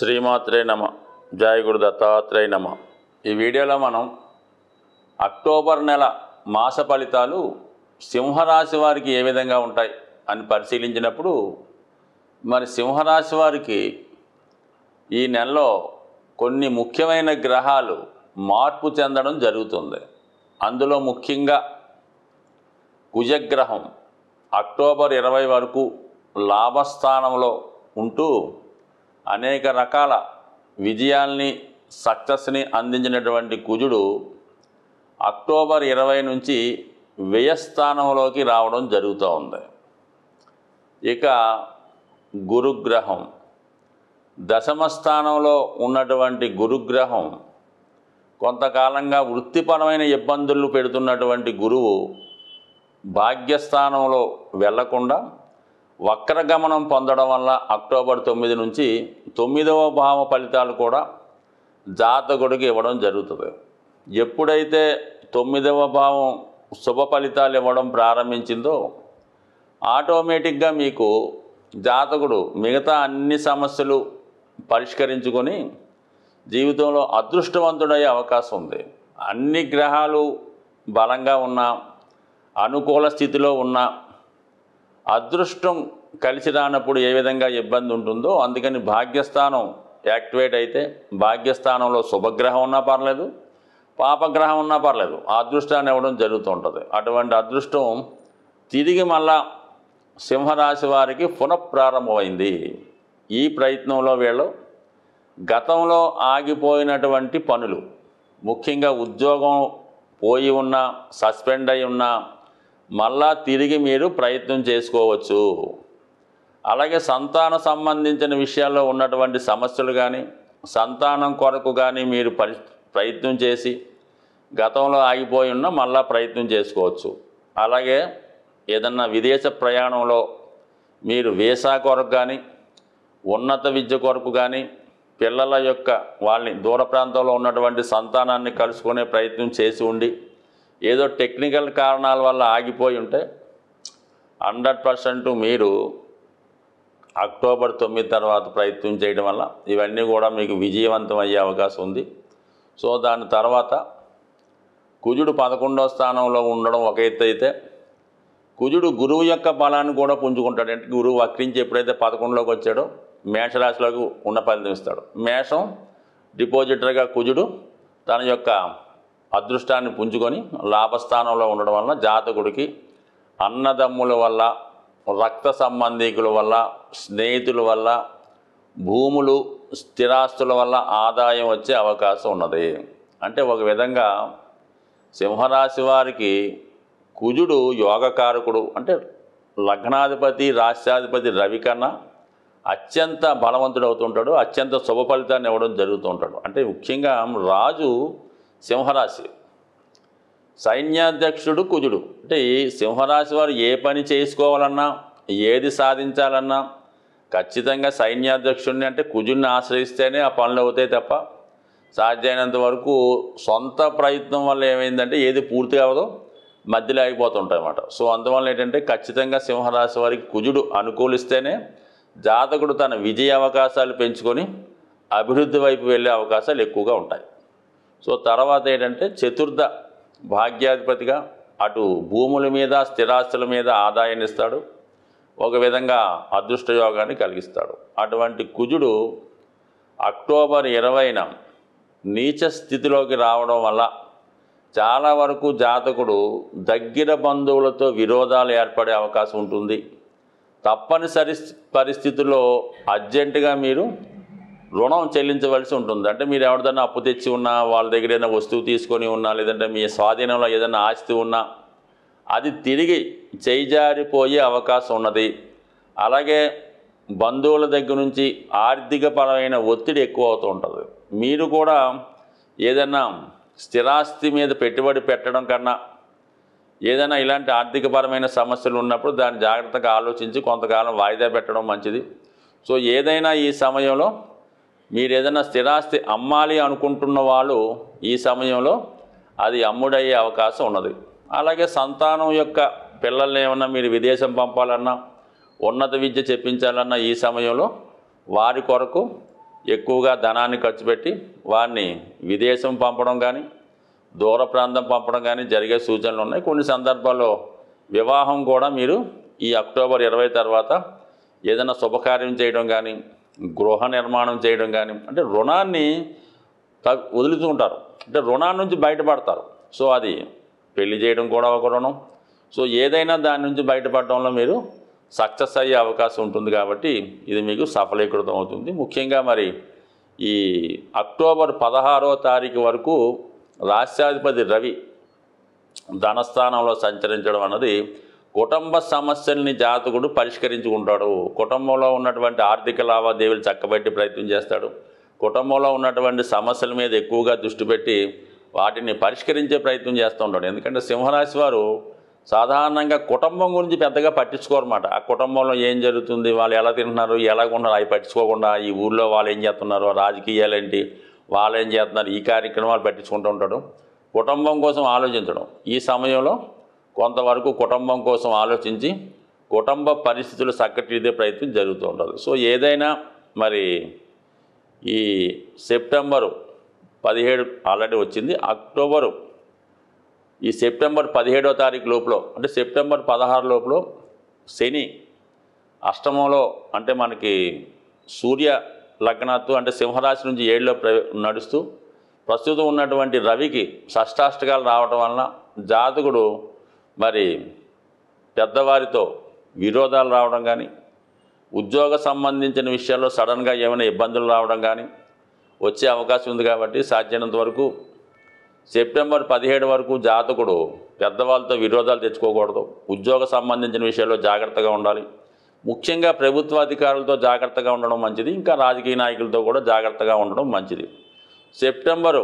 శ్రీమాత్రే నమ జయ గురు దత్తాత్రేయ నమ ఈ వీడియోలో మనం అక్టోబర్ నెల మాస ఫలితాలు సింహరాశి వారికి ఏ విధంగా ఉంటాయి అని పరిశీలించినప్పుడు మరి సింహరాశి వారికి ఈ నెలలో కొన్ని ముఖ్యమైన గ్రహాలు మార్పు చెందడం జరుగుతుంది అందులో ముఖ్యంగా కుజగ్రహం అక్టోబర్ ఇరవై వరకు లాభస్థానంలో ఉంటూ అనేక రకాల విజయాల్ని సక్సెస్ని అందించినటువంటి కుజుడు అక్టోబర్ ఇరవై నుంచి వ్యయస్థానంలోకి రావడం జరుగుతూ ఉంది ఇక గురుగ్రహం దశమ స్థానంలో ఉన్నటువంటి గురుగ్రహం కొంతకాలంగా వృత్తిపరమైన ఇబ్బందులు పెడుతున్నటువంటి గురువు భాగ్యస్థానంలో వెళ్లకుండా వక్రగమనం పొందడం వల్ల అక్టోబర్ తొమ్మిది నుంచి తొమ్మిదవ భావ ఫలితాలు కూడా జాతకుడికి ఇవ్వడం జరుగుతుంది ఎప్పుడైతే తొమ్మిదవ భావం శుభ ఫలితాలు ఇవ్వడం ప్రారంభించిందో ఆటోమేటిక్గా మీకు జాతకుడు మిగతా అన్ని సమస్యలు పరిష్కరించుకొని జీవితంలో అదృష్టవంతుడయ్యే అవకాశం ఉంది అన్ని గ్రహాలు బలంగా ఉన్నా అనుకూల స్థితిలో ఉన్న అదృష్టం కలిసి రానప్పుడు ఏ విధంగా ఇబ్బంది ఉంటుందో అందుకని భాగ్యస్థానం యాక్టివేట్ అయితే భాగ్యస్థానంలో శుభగ్రహం ఉన్నా పర్లేదు పాపగ్రహం ఉన్నా పర్లేదు ఆ అదృష్టాన్ని ఇవ్వడం జరుగుతుంటుంది అటువంటి అదృష్టం తిరిగి మళ్ళా సింహరాశి వారికి పునఃప్రారంభమైంది ఈ ప్రయత్నంలో వీళ్ళు గతంలో ఆగిపోయినటువంటి పనులు ముఖ్యంగా ఉద్యోగం పోయి ఉన్న సస్పెండ్ అయి ఉన్న మళ్ళా తిరిగి మీరు ప్రయత్నం చేసుకోవచ్చు అలాగే సంతాన సంబంధించిన విషయాల్లో ఉన్నటువంటి సమస్యలు కానీ సంతానం కొరకు కానీ మీరు పరి ప్రయత్నం చేసి గతంలో ఆగిపోయి ఉన్న మళ్ళా ప్రయత్నం చేసుకోవచ్చు అలాగే ఏదన్నా విదేశ ప్రయాణంలో మీరు వీసా కొరకు కానీ ఉన్నత విద్య కొరకు కానీ పిల్లల యొక్క వాళ్ళని దూర ప్రాంతంలో ఉన్నటువంటి సంతానాన్ని కలుసుకునే ప్రయత్నం చేసి ఉండి ఏదో టెక్నికల్ కారణాల వల్ల ఆగిపోయి ఉంటే హండ్రెడ్ పర్సెంట్ మీరు అక్టోబర్ తొమ్మిది తర్వాత ప్రయత్నం చేయడం వల్ల ఇవన్నీ కూడా మీకు విజయవంతం అయ్యే అవకాశం ఉంది సో దాని తర్వాత కుజుడు పదకొండవ స్థానంలో ఉండడం ఒక ఎత్తు అయితే కుజుడు గురువు యొక్క బలాన్ని కూడా పుంజుకుంటాడు అంటే గురువు వక్రించి ఎప్పుడైతే పదకొండులోకి వచ్చాడో మేషరాశిలోకి ఉన్న ఫలితం ఇస్తాడు మేషం డిపాజిటర్గా కుజుడు తన యొక్క అదృష్టాన్ని పుంజుకొని లాభస్థానంలో ఉండడం వలన జాతకుడికి అన్నదమ్ముల వల్ల రక్త సంబంధికుల వల్ల స్నేహితుల వల్ల భూములు స్థిరాస్తుల వల్ల ఆదాయం వచ్చే అవకాశం ఉన్నది అంటే ఒక విధంగా సింహరాశి వారికి కుజుడు యోగకారకుడు అంటే లగ్నాధిపతి రాష్ట్రాధిపతి రవి కన్నా అత్యంత బలవంతుడు అవుతుంటాడు అత్యంత శుభ ఫలితాన్ని ఇవ్వడం జరుగుతూ ఉంటాడు అంటే ముఖ్యంగా రాజు సింహరాశి సైన్యాధ్యక్షుడు కుజుడు అంటే ఈ సింహరాశి వారు ఏ పని చేసుకోవాలన్నా ఏది సాధించాలన్నా ఖచ్చితంగా సైన్యాధ్యక్షుడిని అంటే కుజుడిని ఆశ్రయిస్తేనే ఆ పనులు అవుతాయి తప్ప సాధ్యమైనంత వరకు సొంత ప్రయత్నం వల్ల ఏమైందంటే ఏది పూర్తి అవ్వదో మధ్యలో ఆగిపోతుంటాయి అన్నమాట సో అందువల్ల ఏంటంటే ఖచ్చితంగా సింహరాశి వారికి కుజుడు అనుకూలిస్తేనే జాతకుడు తన విజయ అవకాశాలు పెంచుకొని అభివృద్ధి వైపు వెళ్ళే అవకాశాలు ఎక్కువగా ఉంటాయి సో తర్వాత ఏంటంటే చతుర్థ భాగ్యాధిపతిగా అటు భూముల మీద స్థిరాస్తుల మీద ఆదాయాన్ని ఇస్తాడు ఒక విధంగా అదృష్ట యోగాన్ని కలిగిస్తాడు అటువంటి కుజుడు అక్టోబర్ ఇరవైన నీచ స్థితిలోకి రావడం వల్ల చాలా వరకు జాతకుడు దగ్గర బంధువులతో విరోధాలు ఏర్పడే అవకాశం ఉంటుంది తప్పనిసరి పరిస్థితుల్లో అర్జెంటుగా మీరు రుణం చెల్లించవలసి ఉంటుంది అంటే మీరు ఎవరిదైనా అప్పు తెచ్చి ఉన్నా వాళ్ళ దగ్గర ఏదైనా వస్తువు తీసుకొని ఉన్నా లేదంటే మీ స్వాధీనంలో ఏదైనా ఆస్తి ఉన్నా అది తిరిగి చేయిజారిపోయే అవకాశం ఉన్నది అలాగే బంధువుల దగ్గర నుంచి ఆర్థికపరమైన ఒత్తిడి ఎక్కువ అవుతూ ఉంటుంది మీరు కూడా ఏదైనా స్థిరాస్తి మీద పెట్టుబడి పెట్టడం కన్నా ఏదైనా ఇలాంటి ఆర్థికపరమైన సమస్యలు ఉన్నప్పుడు దాన్ని జాగ్రత్తగా ఆలోచించి కొంతకాలం వాయిదా పెట్టడం మంచిది సో ఏదైనా ఈ సమయంలో మీరు ఏదైనా స్థిరాస్తి అమ్మాలి అనుకుంటున్న వాళ్ళు ఈ సమయంలో అది అమ్ముడయ్యే అవకాశం ఉన్నది అలాగే సంతానం యొక్క పిల్లల్ని ఏమన్నా మీరు విదేశం పంపాలన్నా ఉన్నత విద్య చెప్పించాలన్నా ఈ సమయంలో వారి కొరకు ఎక్కువగా ధనాన్ని ఖర్చు పెట్టి వారిని విదేశం పంపడం కానీ దూర ప్రాంతం పంపడం కానీ జరిగే సూచనలు ఉన్నాయి కొన్ని సందర్భాల్లో వివాహం కూడా మీరు ఈ అక్టోబర్ ఇరవై తర్వాత ఏదైనా శుభకార్యం చేయడం కానీ గృహ నిర్మాణం చేయడం కానీ అంటే రుణాన్ని త- వదులుతూ ఉంటారు అంటే రుణాన్ని నుంచి బయటపడతారు సో అది పెళ్లి చేయడం కూడా ఒక రుణం సో ఏదైనా దాని నుంచి బయటపడడంలో మీరు సక్సెస్ అయ్యే అవకాశం ఉంటుంది కాబట్టి ఇది మీకు సఫలీకృతం అవుతుంది ముఖ్యంగా మరి ఈ అక్టోబర్ పదహారో తారీఖు వరకు రాష్ట్రాధిపతి రవి ధనస్థానంలో సంచరించడం అన్నది కుటుంబ సమస్యల్ని జాతకుడు పరిష్కరించుకుంటాడు కుటుంబంలో ఉన్నటువంటి ఆర్థిక లావాదేవీలు చక్కబెట్టి ప్రయత్నం చేస్తాడు కుటుంబంలో ఉన్నటువంటి సమస్యల మీద ఎక్కువగా దృష్టి పెట్టి వాటిని పరిష్కరించే ప్రయత్నం చేస్తూ ఉంటాడు ఎందుకంటే సింహరాశి వారు సాధారణంగా కుటుంబం గురించి పెద్దగా పట్టించుకోరన్నమాట ఆ కుటుంబంలో ఏం జరుగుతుంది వాళ్ళు ఎలా తింటున్నారు ఎలా ఉన్నారు అవి పట్టించుకోకుండా ఈ ఊళ్ళో వాళ్ళు ఏం చేస్తున్నారు రాజకీయాలు ఏంటి వాళ్ళు ఏం చేస్తున్నారు ఈ కార్యక్రమాలు పట్టించుకుంటూ ఉంటాడు కుటుంబం కోసం ఆలోచించడం ఈ సమయంలో కొంతవరకు కుటుంబం కోసం ఆలోచించి కుటుంబ పరిస్థితులు చక్కటిదే ప్రయత్నం జరుగుతూ ఉంటుంది సో ఏదైనా మరి ఈ సెప్టెంబరు పదిహేడు ఆల్రెడీ వచ్చింది అక్టోబరు ఈ సెప్టెంబర్ పదిహేడో తారీఖు లోపల అంటే సెప్టెంబర్ పదహారు లోపల శని అష్టమంలో అంటే మనకి సూర్య లగ్నాత్తు అంటే సింహరాశి నుంచి ఏడులో ప్ర నడుస్తూ ప్రస్తుతం ఉన్నటువంటి రవికి షష్టాష్టకాలు రావటం వలన జాతకుడు మరి పెద్దవారితో విరోధాలు రావడం కానీ ఉద్యోగ సంబంధించిన విషయాల్లో సడన్గా ఏమైనా ఇబ్బందులు రావడం కానీ వచ్చే అవకాశం ఉంది కాబట్టి సాధ్యమైనంత వరకు సెప్టెంబర్ పదిహేడు వరకు జాతకుడు పెద్దవాళ్ళతో విరోధాలు తెచ్చుకోకూడదు ఉద్యోగ సంబంధించిన విషయాల్లో జాగ్రత్తగా ఉండాలి ముఖ్యంగా ప్రభుత్వ అధికారులతో జాగ్రత్తగా ఉండడం మంచిది ఇంకా రాజకీయ నాయకులతో కూడా జాగ్రత్తగా ఉండడం మంచిది సెప్టెంబరు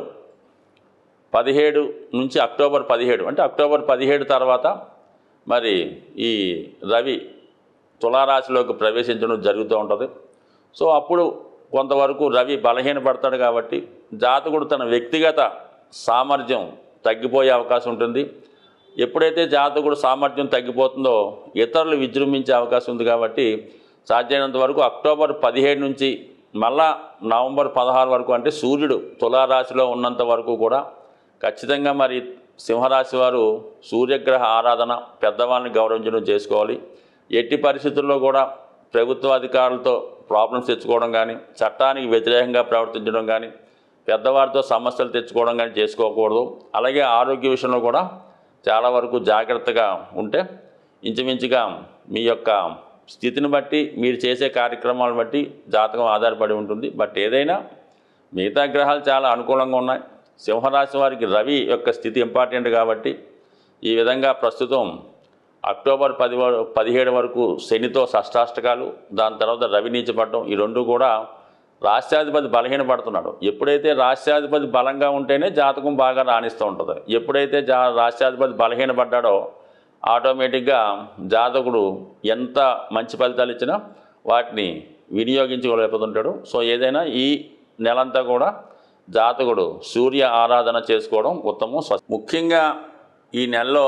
పదిహేడు నుంచి అక్టోబర్ పదిహేడు అంటే అక్టోబర్ పదిహేడు తర్వాత మరి ఈ రవి తులారాశిలోకి ప్రవేశించడం జరుగుతూ ఉంటుంది సో అప్పుడు కొంతవరకు రవి బలహీనపడతాడు కాబట్టి జాతకుడు తన వ్యక్తిగత సామర్థ్యం తగ్గిపోయే అవకాశం ఉంటుంది ఎప్పుడైతే జాతకుడు సామర్థ్యం తగ్గిపోతుందో ఇతరులు విజృంభించే అవకాశం ఉంది కాబట్టి సాధ్యమైనంత వరకు అక్టోబర్ పదిహేడు నుంచి మళ్ళా నవంబర్ పదహారు వరకు అంటే సూర్యుడు తులారాశిలో ఉన్నంత వరకు కూడా ఖచ్చితంగా మరి సింహరాశి వారు సూర్యగ్రహ ఆరాధన పెద్దవాళ్ళని గౌరవించడం చేసుకోవాలి ఎట్టి పరిస్థితుల్లో కూడా ప్రభుత్వ అధికారులతో ప్రాబ్లమ్స్ తెచ్చుకోవడం కానీ చట్టానికి వ్యతిరేకంగా ప్రవర్తించడం కానీ పెద్దవారితో సమస్యలు తెచ్చుకోవడం కానీ చేసుకోకూడదు అలాగే ఆరోగ్య విషయంలో కూడా చాలా వరకు జాగ్రత్తగా ఉంటే ఇంచుమించుగా మీ యొక్క స్థితిని బట్టి మీరు చేసే కార్యక్రమాలను బట్టి జాతకం ఆధారపడి ఉంటుంది బట్ ఏదైనా మిగతా గ్రహాలు చాలా అనుకూలంగా ఉన్నాయి సింహరాశి వారికి రవి యొక్క స్థితి ఇంపార్టెంట్ కాబట్టి ఈ విధంగా ప్రస్తుతం అక్టోబర్ పది వ- పదిహేడు వరకు శనితో షష్టాష్టకాలు దాని తర్వాత రవి నీచపడడం ఈ రెండు కూడా రాష్ట్రాధిపతి బలహీనపడుతున్నాడు ఎప్పుడైతే రాష్ట్రాధిపతి బలంగా ఉంటేనే జాతకం బాగా రాణిస్తూ ఉంటుంది ఎప్పుడైతే జా రాష్ట్రాధిపతి బలహీనపడ్డాడో ఆటోమేటిక్గా జాతకుడు ఎంత మంచి ఫలితాలు ఇచ్చినా వాటిని వినియోగించుకోలేకపోతుంటాడు సో ఏదైనా ఈ నెలంతా కూడా జాతకుడు సూర్య ఆరాధన చేసుకోవడం ఉత్తమం స్వ- ముఖ్యంగా ఈ నెలలో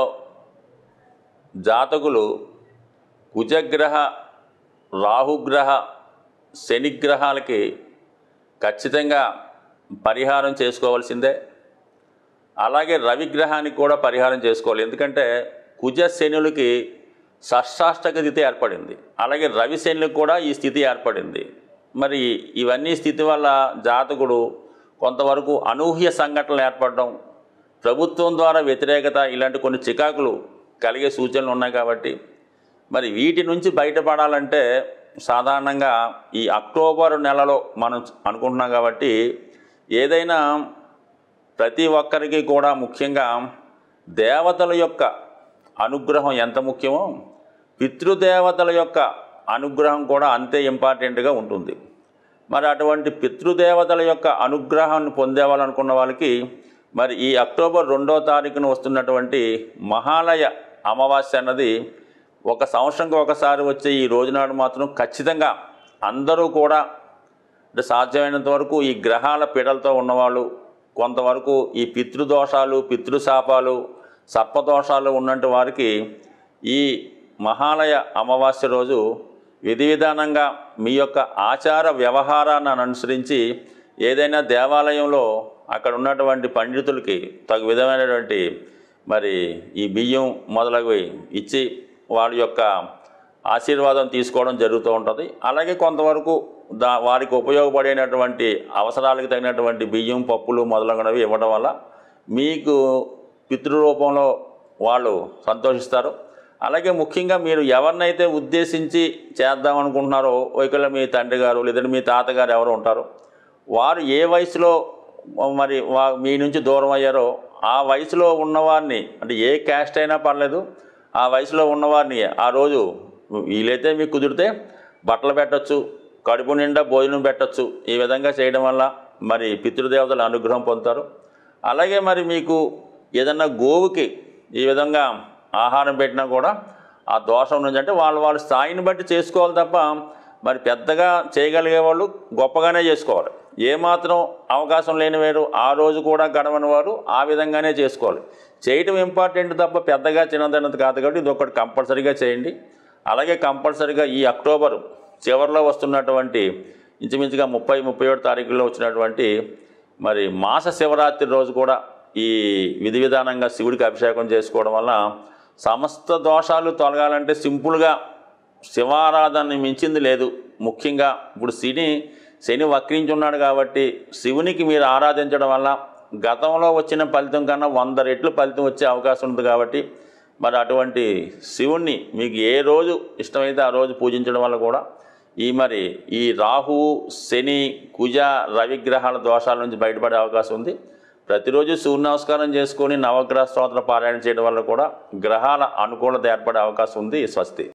జాతకులు కుజగ్రహ రాహుగ్రహ శనిగ్రహాలకి ఖచ్చితంగా పరిహారం చేసుకోవాల్సిందే అలాగే రవిగ్రహానికి కూడా పరిహారం చేసుకోవాలి ఎందుకంటే కుజ శనులకి షష్టాష్టక స్థితి ఏర్పడింది అలాగే రవి శనులకు కూడా ఈ స్థితి ఏర్పడింది మరి ఇవన్నీ స్థితి వల్ల జాతకుడు కొంతవరకు అనూహ్య సంఘటనలు ఏర్పడడం ప్రభుత్వం ద్వారా వ్యతిరేకత ఇలాంటి కొన్ని చికాకులు కలిగే సూచనలు ఉన్నాయి కాబట్టి మరి వీటి నుంచి బయటపడాలంటే సాధారణంగా ఈ అక్టోబర్ నెలలో మనం అనుకుంటున్నాం కాబట్టి ఏదైనా ప్రతి ఒక్కరికి కూడా ముఖ్యంగా దేవతల యొక్క అనుగ్రహం ఎంత ముఖ్యమో పితృదేవతల యొక్క అనుగ్రహం కూడా అంతే ఇంపార్టెంట్గా ఉంటుంది మరి అటువంటి పితృదేవతల యొక్క అనుగ్రహాన్ని పొందేవాలనుకున్న వాళ్ళకి మరి ఈ అక్టోబర్ రెండో తారీఖున వస్తున్నటువంటి మహాలయ అమావాస్య అన్నది ఒక సంవత్సరంకి ఒకసారి వచ్చే ఈ రోజునాడు మాత్రం ఖచ్చితంగా అందరూ కూడా అంటే సాధ్యమైనంత వరకు ఈ గ్రహాల పీడలతో ఉన్నవాళ్ళు కొంతవరకు ఈ పితృదోషాలు పితృశాపాలు సర్పదోషాలు ఉన్నట్టు వారికి ఈ మహాలయ అమావాస్య రోజు విధి విధానంగా మీ యొక్క ఆచార వ్యవహారాన్ని అనుసరించి ఏదైనా దేవాలయంలో అక్కడ ఉన్నటువంటి పండితులకి తగు విధమైనటువంటి మరి ఈ బియ్యం మొదలగువి ఇచ్చి వాళ్ళ యొక్క ఆశీర్వాదం తీసుకోవడం జరుగుతూ ఉంటుంది అలాగే కొంతవరకు దా వారికి ఉపయోగపడేటటువంటి అవసరాలకు తగినటువంటి బియ్యం పప్పులు మొదలగునవి ఇవ్వడం వల్ల మీకు పితృరూపంలో వాళ్ళు సంతోషిస్తారు అలాగే ముఖ్యంగా మీరు ఎవరినైతే ఉద్దేశించి చేద్దాం అనుకుంటున్నారో ఒకవేళ మీ తండ్రి గారు లేదంటే మీ తాతగారు ఎవరు ఉంటారో వారు ఏ వయసులో మరి వా మీ నుంచి దూరం అయ్యారో ఆ వయసులో ఉన్నవారిని అంటే ఏ క్యాస్ట్ అయినా పర్లేదు ఆ వయసులో ఉన్నవారిని ఆ రోజు వీలైతే మీకు కుదిరితే బట్టలు పెట్టచ్చు కడుపు నిండా భోజనం పెట్టచ్చు ఈ విధంగా చేయడం వల్ల మరి పితృదేవతల అనుగ్రహం పొందుతారు అలాగే మరి మీకు ఏదన్నా గోవుకి ఈ విధంగా ఆహారం పెట్టినా కూడా ఆ దోషం నుంచి అంటే వాళ్ళ వాళ్ళ స్థాయిని బట్టి చేసుకోవాలి తప్ప మరి పెద్దగా చేయగలిగే వాళ్ళు గొప్పగానే చేసుకోవాలి ఏమాత్రం అవకాశం లేని వారు ఆ రోజు కూడా గడవని వారు ఆ విధంగానే చేసుకోవాలి చేయటం ఇంపార్టెంట్ తప్ప పెద్దగా చిన్నదన్నది కాదు కాబట్టి ఇది ఒకటి కంపల్సరీగా చేయండి అలాగే కంపల్సరీగా ఈ అక్టోబర్ చివరిలో వస్తున్నటువంటి ఇంచుమించుగా ముప్పై ముప్పై ఏడు తారీఖుల్లో వచ్చినటువంటి మరి మాస శివరాత్రి రోజు కూడా ఈ విధి విధానంగా శివుడికి అభిషేకం చేసుకోవడం వల్ల సమస్త దోషాలు తొలగాలంటే సింపుల్గా శివారాధనని మించింది లేదు ముఖ్యంగా ఇప్పుడు శని శని వక్రించి ఉన్నాడు కాబట్టి శివునికి మీరు ఆరాధించడం వల్ల గతంలో వచ్చిన ఫలితం కన్నా వంద రెట్లు ఫలితం వచ్చే అవకాశం ఉంది కాబట్టి మరి అటువంటి శివుణ్ణి మీకు ఏ రోజు ఇష్టమైతే ఆ రోజు పూజించడం వల్ల కూడా ఈ మరి ఈ రాహువు శని కుజ రవిగ్రహాల దోషాల నుంచి బయటపడే అవకాశం ఉంది ప్రతిరోజు సూర్య నమస్కారం చేసుకొని నవగ్రహ స్తోత్ర పారాయణ చేయడం వల్ల కూడా గ్రహాల అనుకూలత ఏర్పడే అవకాశం ఉంది స్వస్తి